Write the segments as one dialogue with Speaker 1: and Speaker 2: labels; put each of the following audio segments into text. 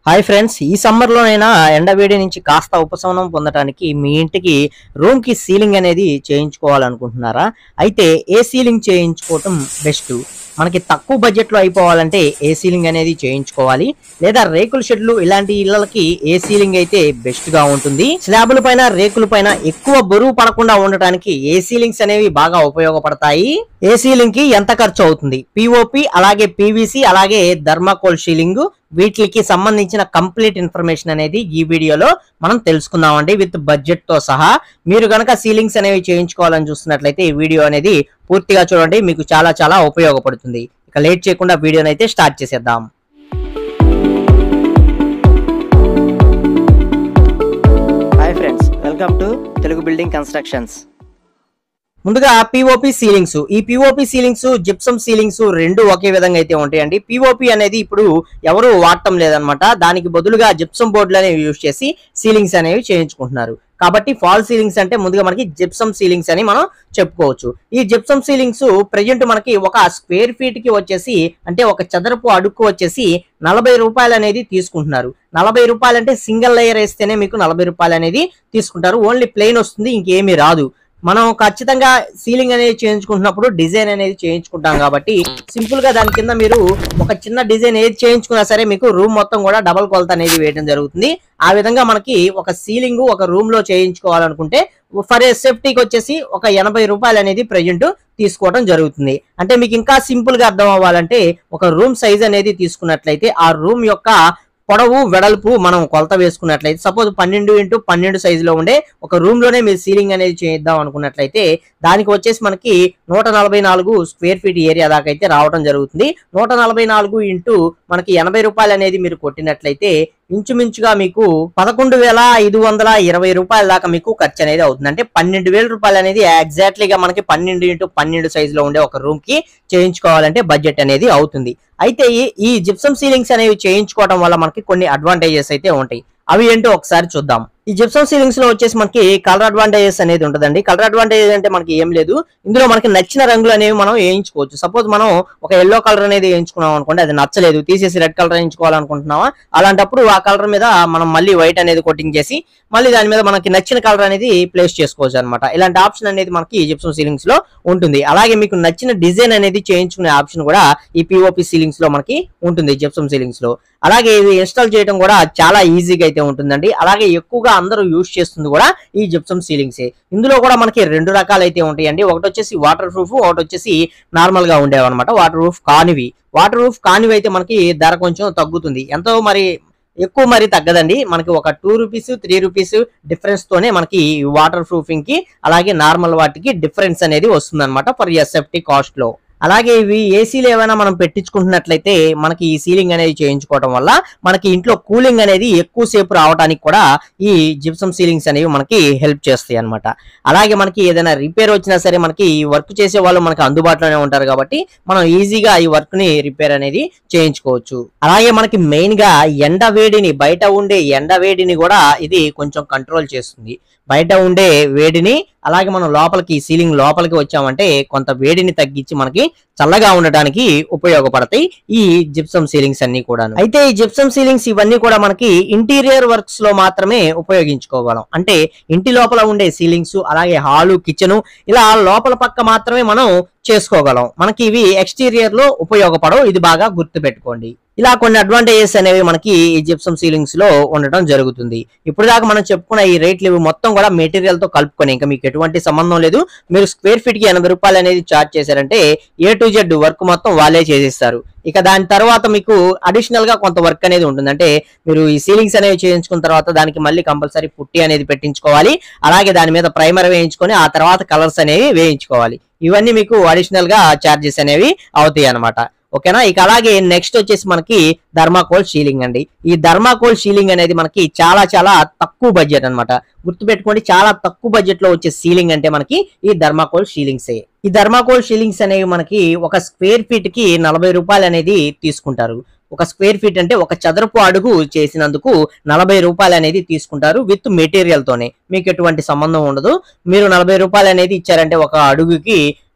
Speaker 1: hi friends ఈ సమ్మర్లోనైనా ఎండవేడి నుంచి కాస్త ఉపశమనం పొందడానికి మీ ఇంటికి రూమ్ కి సీలింగ్ అనేది చేయించుకోవాలనుకుంటున్నారా అయితే ఏ సీలింగ్ చేయించుకోవటం బెస్ట్ మనకి తక్కువ బడ్జెట్ లో అయిపోవాలంటే ఏ సీలింగ్ అనేది చేయించుకోవాలి లేదా రేకుల షెడ్లు ఇలాంటి ఇళ్లకి ఏ సీలింగ్ అయితే బెస్ట్ గా ఉంటుంది స్లాబుల పైన రేకుల పైన ఎక్కువ బరువు పడకుండా ఉండటానికి ఏ సీలింగ్స్ అనేవి బాగా ఉపయోగపడతాయి ఏ సీలింగ్ కి ఎంత ఖర్చు అవుతుంది పిఓపి అలాగే పీవీసీ అలాగే థర్మాకోల్ సీలింగ్ వీటికి సంబంధించిన కంప్లీట్ ఇన్ఫర్మేషన్ అనేది ఈ వీడియోలో మనం తెలుసుకుందామండి విత్ బడ్జెట్ తో సహా మీరు గనక సీలింగ్స్ అనేవి చేయించుకోవాలని చూస్తున్నట్లయితే ఈ వీడియో అనేది పూర్తిగా చూడండి మీకు చాలా చాలా ఉపయోగపడుతుంది ఇక లేట్ చేయకుండా వీడియోని అయితే స్టార్ట్ చేసేద్దాం hi friends welcome to Telugu building constructions ముందుగా పిఓపి సీలింగ్స్ ఈ పిఓపి సీలింగ్స్ జిప్సమ్ సీలింగ్స్ రెండు ఒకే విధంగా అయితే ఉంటాయండి పిఓపి అనేది ఇప్పుడు ఎవరు వాడటం లేదనమాట దానికి బదులుగా జిప్సమ్ బోర్డులు అనేవి యూజ్ చేసి సీలింగ్స్ అనేవి చేయించుకుంటున్నారు కాబట్టి ఫాల్ సీలింగ్స్ అంటే ముందుగా మనకి జిప్సమ్ సీలింగ్స్ అని మనం చెప్పుకోవచ్చు ఈ జిప్సమ్ సీలింగ్స్ ప్రజెంట్ మనకి ఒక స్క్వేర్ ఫీట్ కి వచ్చేసి అంటే ఒక చదరపు అడుక్కు వచ్చేసి నలభై రూపాయలు అనేది తీసుకుంటున్నారు నలభై రూపాయలు అంటే సింగిల్ లేయర్ వేస్తేనే మీకు నలభై రూపాయలు అనేది తీసుకుంటారు ఓన్లీ ప్లెయిన్ వస్తుంది ఇంకేమీ రాదు మనం ఖచ్చితంగా సీలింగ్ అనేది చేయించుకుంటున్నప్పుడు డిజైన్ అనేది చేయించుకుంటాం కాబట్టి సింపుల్ గా దాని కింద మీరు ఒక చిన్న డిజైన్ ఏది చేయించుకున్నా సరే మీకు రూమ్ మొత్తం కూడా డబల్ కొలత అనేది వేయడం జరుగుతుంది ఆ విధంగా మనకి ఒక సీలింగ్ ఒక రూమ్ లో చేయించుకోవాలనుకుంటే ఫర్ ఏ సేఫ్టీకి వచ్చేసి ఒక ఎనభై రూపాయలు అనేది ప్రజెంట్ తీసుకోవడం జరుగుతుంది అంటే మీకు ఇంకా సింపుల్ గా అర్థం అవ్వాలంటే ఒక రూమ్ సైజ్ అనేది తీసుకున్నట్లయితే ఆ రూమ్ యొక్క పొడవు వెడల్పు మనం కొలత వేసుకున్నట్లయితే సపోజ్ పన్నెండు ఇంటూ పన్నెండు సైజులో ఉండే ఒక రూమ్ లోనే మీరు సీలింగ్ అనేది చేద్దాం అనుకున్నట్లయితే దానికి వచ్చేసి మనకి నూట నలభై నాలుగు స్క్వేర్ ఫీట్ ఏరియా దాకా అయితే రావడం జరుగుతుంది నూట నలభై నాలుగు ఇంటూ మనకి ఎనభై రూపాయలు అనేది మీరు కొట్టినట్లయితే ఇంచుమించుగా మీకు పదకొండు వేల ఐదు వందల ఇరవై రూపాయల దాకా మీకు ఖర్చు అనేది అవుతుంది అంటే పన్నెండు వేల రూపాయలు అనేది ఎగ్జాక్ట్లీగా మనకి పన్నెండు ఇంటూ పన్నెండు సైజులో ఉండే ఒక రూమ్ కి చేయించుకోవాలంటే బడ్జెట్ అనేది అవుతుంది అయితే ఈ- ఈ జిప్సమ్ సీలింగ్స్ అనేవి చేయించుకోవడం వల్ల మనకి కొన్ని అడ్వాంటేజెస్ అయితే ఉంటాయి అవి ఏంటో ఒకసారి చూద్దాం ఈ జిప్సమ్ సీలింగ్స్ లో వచ్చేసి మనకి కలర్ అడ్వాంటేజెస్ అనేది ఉంటుందండి కలర్ అడ్వాంటేజెస్ అంటే మనకి ఏం లేదు ఇందులో మనకి నచ్చిన రంగులు అనేవి మనం వేయించుకోవచ్చు సపోజ్ మనం ఒక ఎల్లో కలర్ అనేది వేయించుకున్నాం అనుకోండి అది నచ్చలేదు తీసేసి రెడ్ కలర్ వేయించుకోవాలనుకుంటున్నామా అలాంటప్పుడు ఆ కలర్ మీద మనం మళ్ళీ వైట్ అనేది కోటింగ్ చేసి మళ్ళీ దాని మీద మనకి నచ్చిన కలర్ అనేది ప్లేస్ చేసుకోవచ్చు అనమాట ఇలాంటి ఆప్షన్ అనేది మనకి జిప్సమ్ సీలింగ్స్ లో ఉంటుంది అలాగే మీకు నచ్చిన డిజైన్ అనేది చేయించుకునే ఆప్షన్ కూడా ఈ పిఓపి సీలింగ్స్ లో మనకి ఉంటుంది జిప్సమ్ సీలింగ్స్ లో అలాగే ఇది ఇన్స్టాల్ చేయడం కూడా చాలా ఈజీగా అయితే ఉంటుందండి అలాగే ఎక్కువగా అందరూ యూజ్ చేస్తుంది కూడా ఈ జిప్సమ్ సీలింగ్సే ఇందులో కూడా మనకి రెండు రకాలు అయితే ఉంటాయండి ఒకటి వచ్చేసి వాటర్ ప్రూఫ్ ఒకటి వచ్చేసి నార్మల్ గా ఉండేవి అనమాట వాటర్ ప్రూఫ్ కానివి వాటర్ ప్రూఫ్ కానివి అయితే మనకి ధర కొంచెం తగ్గుతుంది ఎంతో మరి ఎక్కువ మరి తగ్గదండి మనకి ఒక two rupees three rupees difference తోనే మనకి వాటర్ ప్రూఫింగ్ కి అలాగే నార్మల్ వాటికి డిఫరెన్స్ అనేది వస్తుంది అనమాట ఫర్ ఎస్ఎఫ్టీ కాస్ట్ లో అలాగే ఇవి ఏసీలు ఏమైనా మనం పెట్టించుకుంటున్నట్లయితే మనకి ఈ సీలింగ్ అనేది చేయించుకోవడం వల్ల మనకి ఇంట్లో కూలింగ్ అనేది ఎక్కువ సేపు రావడానికి కూడా ఈ జిప్సమ్ సీలింగ్స్ అనేవి మనకి హెల్ప్ చేస్తాయి అన్నమాట అలాగే మనకి ఏదైనా రిపేర్ వచ్చినా సరే మనకి ఈ వర్క్ చేసే వాళ్ళు మనకి అందుబాటులోనే ఉంటారు కాబట్టి మనం ఈజీగా ఈ వర్క్ ని రిపేర్ అనేది చేయించుకోవచ్చు అలాగే మనకి మెయిన్ గా ఎండ వేడిని బయట ఉండే ఎండ వేడిని కూడా ఇది కొంచెం కంట్రోల్ చేస్తుంది బయట ఉండే వేడిని అలాగే మనం లోపలికి సీలింగ్ లోపలికి వచ్చామంటే కొంత వేడిని తగ్గించి మనకి చల్లగా ఉండటానికి ఉపయోగపడతాయి ఈ జిప్సమ్ సీలింగ్స్ అన్ని కూడా అయితే ఈ జిప్సమ్ సీలింగ్స్ ఇవన్నీ కూడా మనకి ఇంటీరియర్ వర్క్స్ లో మాత్రమే ఉపయోగించుకోగలం అంటే ఇంటి లోపల ఉండే సీలింగ్స్ అలాగే హాలు కిచెన్ ఇలా లోపల పక్క మాత్రమే మనం చేసుకోగలం మనకి ఇవి ఎక్స్టీరియర్ లో ఉపయోగపడవు ఇది బాగా గుర్తు పెట్టుకోండి ఇలా కొన్ని అడ్వాంటేజెస్ అనేవి మనకి ఈ జిప్సమ్ సీలింగ్స్ లో ఉండటం జరుగుతుంది ఇప్పుడు దాకా మనం చెప్పుకున్న ఈ రేట్లు ఇవి మొత్తం కూడా మెటీరియల్ తో కలుపుకొని ఇంకా మీకు ఎటువంటి సంబంధం లేదు మీరు స్క్వేర్ ఫీట్ కి ఎనభై రూపాయలు అనేది చార్జ్ చేశారంటే ఏ టు జెడ్ వర్క్ మొత్తం వాళ్ళే చేసేస్తారు ఇక దాని తర్వాత మీకు అడిషనల్ గా కొంత వర్క్ అనేది ఉంటుంది అంటే మీరు ఈ సీలింగ్స్ అనేవి చేయించుకున్న తర్వాత దానికి మళ్ళీ కంపల్సరీ పుట్టి అనేది పెట్టించుకోవాలి అలాగే దాని మీద ప్రైమర్ వేయించుకొని ఆ తర్వాత కలర్స్ అనేవి వేయించుకోవాలి ఇవన్నీ మీకు అడిషనల్ గా చార్జెస్ అనేవి అవుతాయి అన్నమాట ఓకేనా ఇక అలాగే నెక్స్ట్ వచ్చేసి మనకి ధర్మాకోల్ షీలింగ్ అండి ఈ ధర్మాకోల్ షీలింగ్ అనేది మనకి చాలా చాలా తక్కువ బడ్జెట్ అన్నమాట గుర్తుపెట్టుకోండి చాలా తక్కువ బడ్జెట్ లో వచ్చే సీలింగ్ అంటే మనకి ఈ ధర్మాకోల్ షీలింగ్సే ఈ ధర్మాకోల్ షీలింగ్స్ అనేవి మనకి ఒక స్క్వేర్ ఫీట్ కి నలభై రూపాయలు అనేది తీసుకుంటారు ఒక స్క్వేర్ ఫీట్ అంటే ఒక చదరపు అడుగు చేసినందుకు నలభై రూపాయలు అనేది తీసుకుంటారు విత్ మెటీరియల్ తోనే మీకు ఎటువంటి సంబంధం ఉండదు మీరు నలభై రూపాయలు అనేది ఇచ్చారంటే ఒక అడుగుకి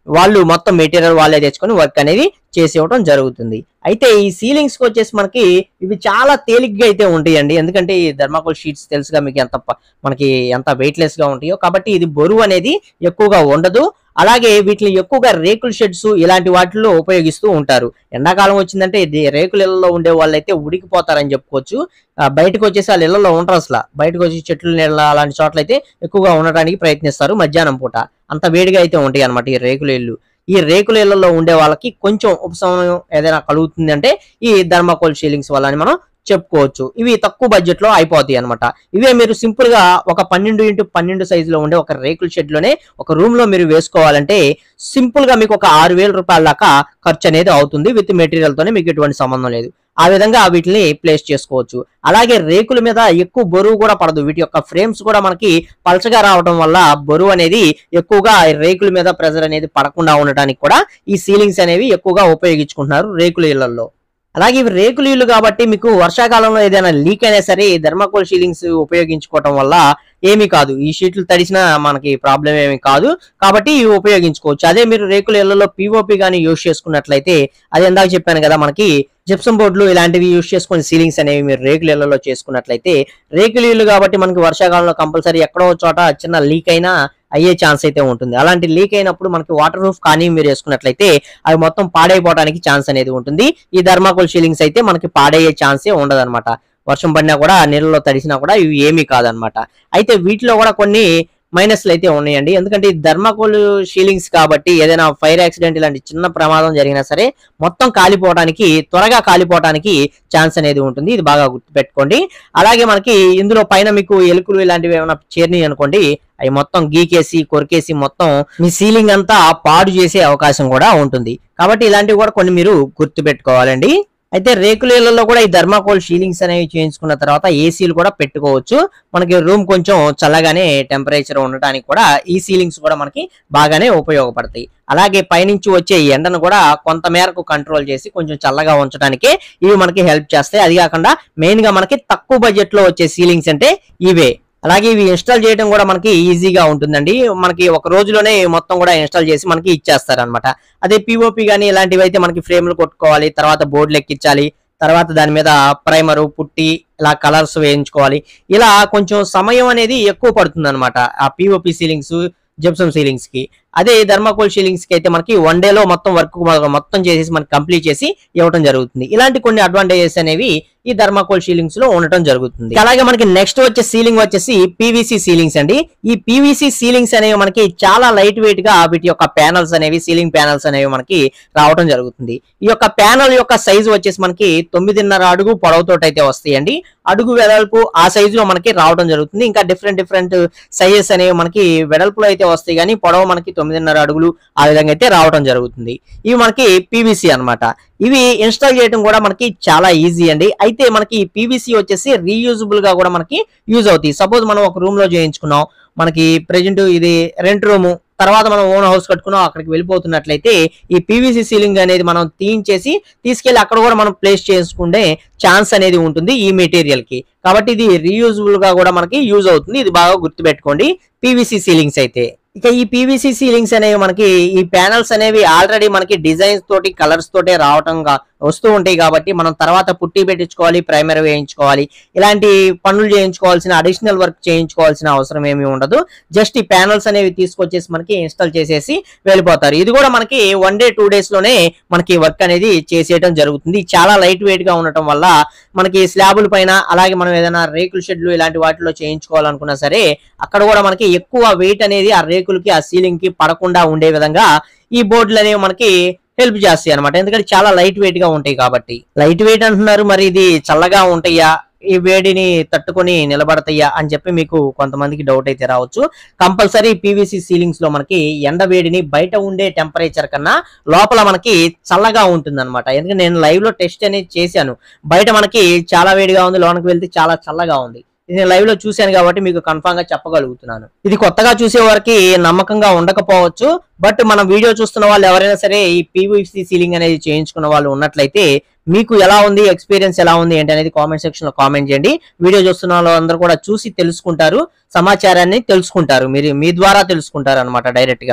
Speaker 1: వాళ్ళు మొత్తం మెటీరియల్ వాళ్ళే తెచ్చుకొని వర్క్ అనేది చేసి ఇవ్వడం జరుగుతుంది అయితే ఈ సీలింగ్స్ కి వచ్చేసి మనకి ఇవి చాలా తేలిగ్గా అయితే ఉంటాయండి ఎందుకంటే ఈ ధర్మాకోల్ షీట్స్ తెలుసుగా మీకు ఎంత ప- మనకి ఎంత వెయిట్లెస్ గా ఉంటాయో కాబట్టి ఇది బరువు అనేది ఎక్కువగా ఉండదు అలాగే వీటిని ఎక్కువగా రేకుల షెడ్స్ ఇలాంటి వాటిల్లో ఉపయోగిస్తూ ఉంటారు ఎండాకాలం వచ్చిందంటే ఇది రేకుల ఇళ్లలో ఉండే వాళ్ళైతే ఉడికిపోతారని చెప్పుకోవచ్చు ఆ, బయటకు వచ్చేసి వాళ్ళ ఇళ్లలో ఉంటారు అసలు బయటకు వచ్చి చెట్లు నీళ్ళ అలాంటి చోట్ల అయితే ఎక్కువగా ఉండడానికి ప్రయత్నిస్తారు మధ్యాహ్నం పూట అంత వేడిగా అయితే ఉంటాయి అనమాట ఈ రేకుల ఇల్లు ఈ రేకుల ఇళ్లలో ఉండే వాళ్ళకి కొంచెం ఉపశమనం ఏదైనా కలుగుతుంది అంటే ఈ ధర్మాకోల్ షీలింగ్స్ వల్ల అని మనం చెప్పుకోవచ్చు ఇవి తక్కువ బడ్జెట్ లో అయిపోతాయి అనమాట ఇవే మీరు సింపుల్ గా ఒక పన్నెండు ఇంటూ పన్నెండు సైజులో ఉండే ఒక రేకుల షెడ్ లోనే ఒక రూమ్ లో మీరు వేసుకోవాలంటే సింపుల్ గా మీకు ఒక ఆరు వేల రూపాయల దాకా ఖర్చు అనేది అవుతుంది విత్ మెటీరియల్ తోనే మీకు ఎటువంటి సంబంధం లేదు ఆ విధంగా వీటిని ప్లేస్ చేసుకోవచ్చు అలాగే రేకుల మీద ఎక్కువ బరువు కూడా పడదు వీటి యొక్క ఫ్రేమ్స్ కూడా మనకి పలచగా రావడం వల్ల బరువు అనేది ఎక్కువగా ఈ రేకుల మీద ప్రెజర్ అనేది పడకుండా ఉండటానికి కూడా ఈ సీలింగ్స్ అనేవి ఎక్కువగా ఉపయోగించుకుంటున్నారు రేకుల ఇళ్లలో అలాగే ఇవి రేకుల ఇల్లు కాబట్టి మీకు వర్షాకాలంలో ఏదైనా లీక్ అయినా సరే ధర్మాకోల్ షీలింగ్స్ ఉపయోగించుకోవటం వల్ల ఏమీ కాదు ఈ షీట్లు తడిసినా మనకి ప్రాబ్లం ఏమీ కాదు కాబట్టి ఇవి ఉపయోగించుకోవచ్చు అదే మీరు రేకుల ఇళ్లలో పిఓపి గానీ యూజ్ చేసుకున్నట్లయితే అది ఎందాక చెప్పాను కదా మనకి జిప్సం బోర్డులు ఇలాంటివి యూజ్ చేసుకుని సీలింగ్స్ అనేవి మీరు రేకుల ఇళ్లలో చేసుకున్నట్లయితే రేకుల ఇల్లు కాబట్టి మనకి వర్షాకాలంలో కంపల్సరీ ఎక్కడో ఒక చోట చిన్న లీక్ అయినా అయ్యే ఛాన్స్ అయితే ఉంటుంది అలాంటి లీక్ అయినప్పుడు మనకి వాటర్ ప్రూఫ్ కానీ మీరు వేసుకున్నట్లయితే అవి మొత్తం పాడైపోవడానికి ఛాన్స్ అనేది ఉంటుంది ఈ ధర్మాకోల్ షీలింగ్స్ అయితే మనకి పాడయ్యే ఛాన్సే ఉండదు వర్షం పడినా కూడా నీళ్ళలో తడిసినా కూడా ఇవి ఏమీ కాదనమాట అయితే వీటిలో కూడా కొన్ని మైనస్లు అయితే ఉన్నాయండి ఎందుకంటే ఈ ధర్మాకోల్ షీలింగ్స్ కాబట్టి ఏదైనా ఫైర్ యాక్సిడెంట్ ఇలాంటి చిన్న ప్రమాదం జరిగినా సరే మొత్తం కాలిపోవడానికి త్వరగా కాలిపోవడానికి ఛాన్స్ అనేది ఉంటుంది ఇది బాగా గుర్తుపెట్టుకోండి అలాగే మనకి ఇందులో పైన మీకు ఎలుకలు ఇలాంటివి ఏమైనా చేరినాయి అనుకోండి అవి మొత్తం గీకేసి కొరికేసి మొత్తం మీ సీలింగ్ అంతా పాడు చేసే అవకాశం కూడా ఉంటుంది కాబట్టి ఇలాంటివి కూడా కొన్ని మీరు గుర్తుపెట్టుకోవాలండి అయితే రేకుల ఇళ్లలో కూడా ఈ ధర్మాకోల్ షీలింగ్స్ అనేవి చేయించుకున్న తర్వాత ఏసీలు కూడా పెట్టుకోవచ్చు మనకి రూమ్ కొంచెం చల్లగానే టెంపరేచర్ ఉండటానికి కూడా ఈ సీలింగ్స్ కూడా మనకి బాగానే ఉపయోగపడతాయి అలాగే పైనుంచి వచ్చే ఎండను కూడా కొంత మేరకు కంట్రోల్ చేసి కొంచెం చల్లగా ఉంచడానికి ఇవి మనకి హెల్ప్ చేస్తాయి అది కాకుండా మెయిన్ గా మనకి తక్కువ బడ్జెట్ లో వచ్చే సీలింగ్స్ అంటే ఇవే అలాగే ఇవి ఇన్స్టాల్ చేయడం కూడా మనకి ఈజీగా ఉంటుందండి మనకి ఒక రోజులోనే మొత్తం కూడా ఇన్స్టాల్ చేసి మనకి ఇచ్చేస్తారు అనమాట అదే పిఓపి కానీ ఇలాంటివి అయితే మనకి ఫ్రేమ్లు కొట్టుకోవాలి తర్వాత బోర్డులు ఎక్కించాలి తర్వాత దాని మీద ప్రైమరు పుట్టి ఇలా కలర్స్ వేయించుకోవాలి ఇలా కొంచెం సమయం అనేది ఎక్కువ పడుతుంది అనమాట ఆ పిఓపి సీలింగ్స్ జిప్సమ్ సీలింగ్స్ కి అదే ధర్మాకోల్ సీలింగ్స్ కి అయితే మనకి వన్ డే లో మొత్తం వర్క్ మొత్తం చేసేసి మనకి కంప్లీట్ చేసి ఇవ్వడం జరుగుతుంది ఇలాంటి కొన్ని అడ్వాంటేజెస్ అనేవి ఈ ధర్మాకోల్ సీలింగ్స్ లో ఉండటం జరుగుతుంది అలాగే మనకి నెక్స్ట్ వచ్చే సీలింగ్ వచ్చేసి పీవీసీ సీలింగ్స్ అండి ఈ పీవీసీ సీలింగ్స్ అనేవి మనకి చాలా లైట్ వెయిట్ గా వీటి యొక్క ప్యానల్స్ అనేవి సీలింగ్ ప్యానల్స్ అనేవి మనకి రావడం జరుగుతుంది ఈ యొక్క ప్యానల్ యొక్క సైజు వచ్చేసి మనకి తొమ్మిదిన్నర అడుగు పొడవుతో అయితే వస్తాయండి అడుగు వెడల్పు ఆ సైజు లో మనకి రావడం జరుగుతుంది ఇంకా డిఫరెంట్ డిఫరెంట్ సైజెస్ అనేవి మనకి వెడల్పులో అయితే వస్తాయి కానీ పొడవు మనకి తొమ్మిదిన్నర అడుగులు ఆ విధంగా అయితే రావడం జరుగుతుంది ఇవి మనకి పీవీసీ అన్నమాట ఇవి ఇన్స్టాల్ చేయడం కూడా మనకి చాలా ఈజీ అండి అయితే మనకి పీవీసీ వచ్చేసి రీయూజబుల్ గా కూడా మనకి యూజ్ అవుతాయి సపోజ్ మనం ఒక రూమ్ లో చేయించుకున్నాం మనకి ప్రెజెంట్ ఇది రెంట్ రూమ్ తర్వాత మనం ఓన్ హౌస్ కట్టుకున్నాం అక్కడికి వెళ్ళిపోతున్నట్లయితే ఈ పీవీసీ సీలింగ్ అనేది మనం తీయించేసి తీసుకెళ్లి అక్కడ కూడా మనం ప్లేస్ చేసుకుంటే ఛాన్స్ అనేది ఉంటుంది ఈ మెటీరియల్ కి కాబట్టి ఇది రీయూజబుల్ గా కూడా మనకి యూజ్ అవుతుంది ఇది బాగా గుర్తుపెట్టుకోండి పీవీసీ సీలింగ్స్ అయితే ఇక ఈ పీవీసీ సీలింగ్స్ అనేవి మనకి ఈ ప్యానల్స్ అనేవి ఆల్రెడీ మనకి డిజైన్స్ తోటి కలర్స్ తోటే రావటం గా- వస్తూ ఉంటాయి కాబట్టి మనం తర్వాత పుట్టి పెట్టించుకోవాలి ప్రైమరీ వేయించుకోవాలి ఇలాంటి పనులు చేయించుకోవాల్సిన అడిషనల్ వర్క్ చేయించుకోవాల్సిన అవసరం ఏమీ ఉండదు జస్ట్ ఈ ప్యానల్స్ అనేవి తీసుకొచ్చేసి మనకి ఇన్స్టాల్ చేసేసి వెళ్ళిపోతారు ఇది కూడా మనకి వన్ డే టూ డేస్ లోనే మనకి వర్క్ అనేది చేసేయడం జరుగుతుంది చాలా లైట్ వెయిట్ గా ఉండటం వల్ల మనకి స్లాబుల పైన అలాగే మనం ఏదైనా రేకుల షెడ్లు ఇలాంటి వాటిలో చేయించుకోవాలనుకున్నా సరే అక్కడ కూడా మనకి ఎక్కువ వెయిట్ అనేది ఆ రేకులకి ఆ సీలింగ్ కి పడకుండా ఉండే విధంగా ఈ బోర్డులు అనేవి మనకి హెల్ప్ చేస్తాయి అనమాట ఎందుకంటే చాలా లైట్ వెయిట్ గా ఉంటాయి కాబట్టి లైట్ వెయిట్ అంటున్నారు మరి ఇది చల్లగా ఉంటాయా ఈ వేడిని తట్టుకొని నిలబడతాయా అని చెప్పి మీకు కొంతమందికి డౌట్ అయితే రావచ్చు కంపల్సరీ పీవీసీ సీలింగ్స్ లో మనకి ఎండ వేడిని బయట ఉండే టెంపరేచర్ కన్నా లోపల మనకి చల్లగా ఉంటుంది అనమాట ఎందుకంటే నేను లైవ్ లో టెస్ట్ అనేది చేశాను బయట మనకి చాలా వేడిగా ఉంది లోనకి వెళ్తే చాలా చల్లగా ఉంది ఇది నేను లైవ్ లో చూశాను కాబట్టి మీకు కన్ఫామ్ గా చెప్పగలుగుతున్నాను ఇది కొత్తగా చూసే వారికి నమ్మకంగా ఉండకపోవచ్చు బట్ మన వీడియో చూస్తున్న వాళ్ళు ఎవరైనా సరే ఈ పీవీసీ సీలింగ్ అనేది చేయించుకున్న వాళ్ళు ఉన్నట్లయితే మీకు ఎలా ఉంది ఎక్స్పీరియన్స్ ఎలా ఉంది ఏంటి అనేది కామెంట్ సెక్షన్ లో కామెంట్ చేయండి వీడియో చూస్తున్న వాళ్ళు అందరూ కూడా చూసి తెలుసుకుంటారు సమాచారాన్ని తెలుసుకుంటారు మీరు మీ ద్వారా తెలుసుకుంటారు అనమాట డైరెక్ట్ గా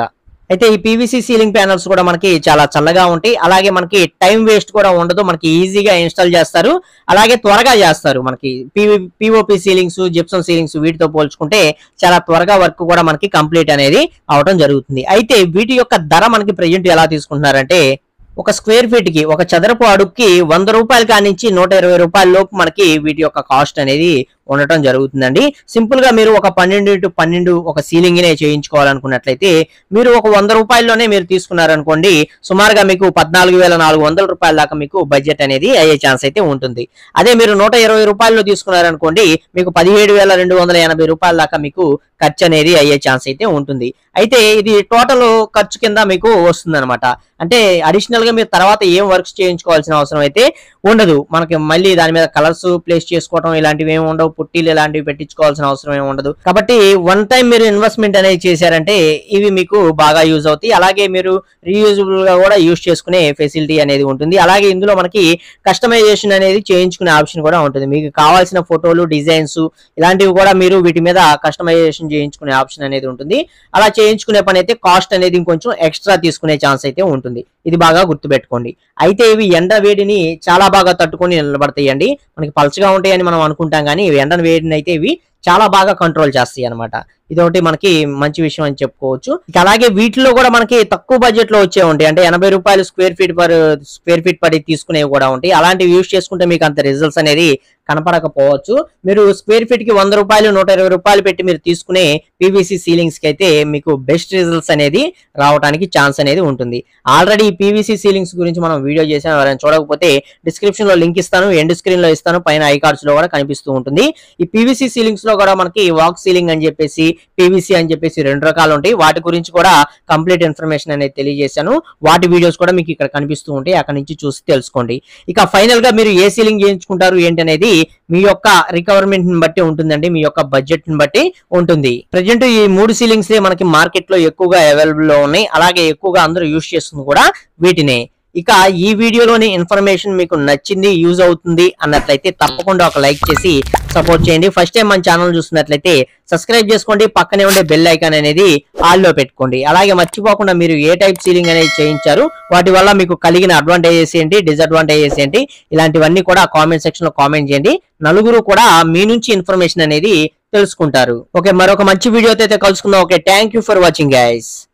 Speaker 1: అయితే ఈ పీవీసీ సీలింగ్ ప్యానల్స్ కూడా మనకి చాలా చల్లగా ఉంటాయి అలాగే మనకి టైం వేస్ట్ కూడా ఉండదు మనకి ఈజీగా ఇన్స్టాల్ చేస్తారు అలాగే త్వరగా చేస్తారు మనకి పిఓపి సీలింగ్స్ జిప్సం సీలింగ్స్ వీటితో పోల్చుకుంటే చాలా త్వరగా వర్క్ కూడా మనకి కంప్లీట్ అనేది అవడం జరుగుతుంది అయితే వీటి యొక్క ధర మనకి ప్రజెంట్ ఎలా తీసుకుంటున్నారంటే ఒక స్క్వేర్ ఫీట్ కి ఒక చదరపు అడుగుకి వంద రూపాయల కానించి నూట ఇరవై రూపాయల లోపు మనకి వీటి యొక్క కాస్ట్ అనేది ఉండటం జరుగుతుందండి సింపుల్ గా మీరు ఒక పన్నెండు టు పన్నెండు ఒక సీలింగ్ నే చేయించుకోవాలనుకున్నట్లయితే మీరు ఒక వంద రూపాయల్లోనే మీరు తీసుకున్నారనుకోండి సుమారుగా మీకు పద్నాలుగు వేల నాలుగు వందల రూపాయల దాకా మీకు బడ్జెట్ అనేది అయ్యే ఛాన్స్ అయితే ఉంటుంది అదే మీరు నూట ఇరవై రూపాయల్లో తీసుకున్నారనుకోండి మీకు పదిహేడు వేల రెండు వందల ఎనభై రూపాయల దాకా మీకు ఖర్చు అనేది అయ్యే ఛాన్స్ అయితే ఉంటుంది అయితే ఇది టోటల్ ఖర్చు కింద మీకు వస్తుంది అంటే అడిషనల్ గా మీరు తర్వాత ఏం వర్క్స్ చేయించుకోవాల్సిన అవసరం అయితే ఉండదు మనకి మళ్ళీ దాని మీద కలర్స్ ప్లేస్ చేసుకోవడం ఇలాంటివి ఏమి ఉండవు పుట్టీలు ఇలాంటివి పెట్టించుకోవాల్సిన అవసరం ఏమి ఉండదు కాబట్టి వన్ టైం మీరు ఇన్వెస్ట్మెంట్ అనేది చేశారంటే ఇవి మీకు బాగా యూజ్ అవుతాయి అలాగే మీరు రీయూజబుల్ గా కూడా యూజ్ చేసుకునే ఫెసిలిటీ అనేది ఉంటుంది అలాగే ఇందులో మనకి కస్టమైజేషన్ అనేది చేయించుకునే ఆప్షన్ కూడా ఉంటుంది మీకు కావాల్సిన ఫోటోలు డిజైన్స్ ఇలాంటివి కూడా మీరు వీటి మీద కస్టమైజేషన్ చేయించుకునే ఆప్షన్ అనేది ఉంటుంది అలా చేయించుకునే పని అయితే కాస్ట్ అనేది ఇంకొంచెం ఎక్స్ట్రా తీసుకునే ఛాన్స్ అయితే ఉంటుంది ఇది బాగా గుర్తుపెట్టుకోండి అయితే ఇవి ఎండ వేడిని చాలా బాగా తట్టుకొని నిలబడతాయండి మనకి పలచగా ఉంటాయని మనం అనుకుంటాం కానీ ఇవి ఎండ వేడిని అయితే ఇవి చాలా బాగా కంట్రోల్ చేస్తాయి అనమాట ఇదొకటి మనకి మంచి విషయం అని చెప్పుకోవచ్చు ఇక అలాగే వీటిలో కూడా మనకి తక్కువ బడ్జెట్ లో వచ్చే ఉంటాయి అంటే ఎనభై రూపాయలు square feet per square feet పడి తీసుకునేవి కూడా ఉంటాయి అలాంటివి యూజ్ చేసుకుంటే మీకు అంత రిజల్ట్స్ అనేది కనపడకపోవచ్చు మీరు స్క్వేర్ ఫీట్ కి వంద రూపాయలు నూట ఇరవై రూపాయలు పెట్టి మీరు తీసుకునే పీవీసీ సీలింగ్స్ కి అయితే మీకు బెస్ట్ రిజల్ట్స్ అనేది రావడానికి ఛాన్స్ అనేది ఉంటుంది ఆల్రెడీ ఈ పీవీసీ సీలింగ్స్ గురించి మనం వీడియో చేసాం ఎవరైనా చూడకపోతే డిస్క్రిప్షన్ లో లింక్ ఇస్తాను ఎండ్ స్క్రీన్ లో ఇస్తాను పైన ఐ కార్డ్స్ లో కూడా కనిపిస్తూ ఉంటుంది ఈ పీవీసీ సీలింగ్స్ లో కూడా మనకి వాక్ సీలింగ్ అని చెప్పేసి పీవీసీ అని చెప్పేసి రెండు రకాలు ఉంటాయి వాటి గురించి కూడా కంప్లీట్ ఇన్ఫర్మేషన్ అనేది తెలియజేశాను వాటి వీడియోస్ కూడా మీకు ఇక్కడ కనిపిస్తూ ఉంటాయి అక్కడ నుంచి చూసి తెలుసుకోండి ఇక ఫైనల్ గా మీరు ఏ సీలింగ్ చేయించుకుంటారు ఏంటి అనేది మీ యొక్క రిక్వైర్మెంట్ ని బట్టి ఉంటుందండి మీ యొక్క బడ్జెట్ ని బట్టి ఉంటుంది ప్రజెంట్ ఈ మూడు సీలింగ్స్ మనకి మార్కెట్ లో ఎక్కువగా అవైలబుల్ లో ఉన్నాయి అలాగే ఎక్కువగా అందరూ యూస్ చేస్తుంది కూడా వీటినే ఇక ఈ వీడియోలోని ఇన్ఫర్మేషన్ మీకు నచ్చింది యూజ్ అవుతుంది అన్నట్లయితే తప్పకుండా ఒక లైక్ చేసి సపోర్ట్ చేయండి ఫస్ట్ టైం మన ఛానల్ చూస్తున్నట్లయితే సబ్స్క్రైబ్ చేసుకోండి పక్కనే ఉండే బెల్ ఐకాన్ అనేది ఆల్ లో పెట్టుకోండి అలాగే మర్చిపోకుండా మీరు ఏ టైప్ సీలింగ్ అనేది చేయించారు వాటి వల్ల మీకు కలిగిన అడ్వాంటేజెస్ ఏంటి డిసడ్వాంటేజెస్ ఏంటి ఇలాంటివన్నీ కూడా కామెంట్ సెక్షన్ లో కామెంట్ చేయండి నలుగురు కూడా మీ నుంచి ఇన్ఫర్మేషన్ అనేది తెలుసుకుంటారు ఓకే మరొక మంచి వీడియోతో అయితే కలుసుకుందాం okay thank you for watching guys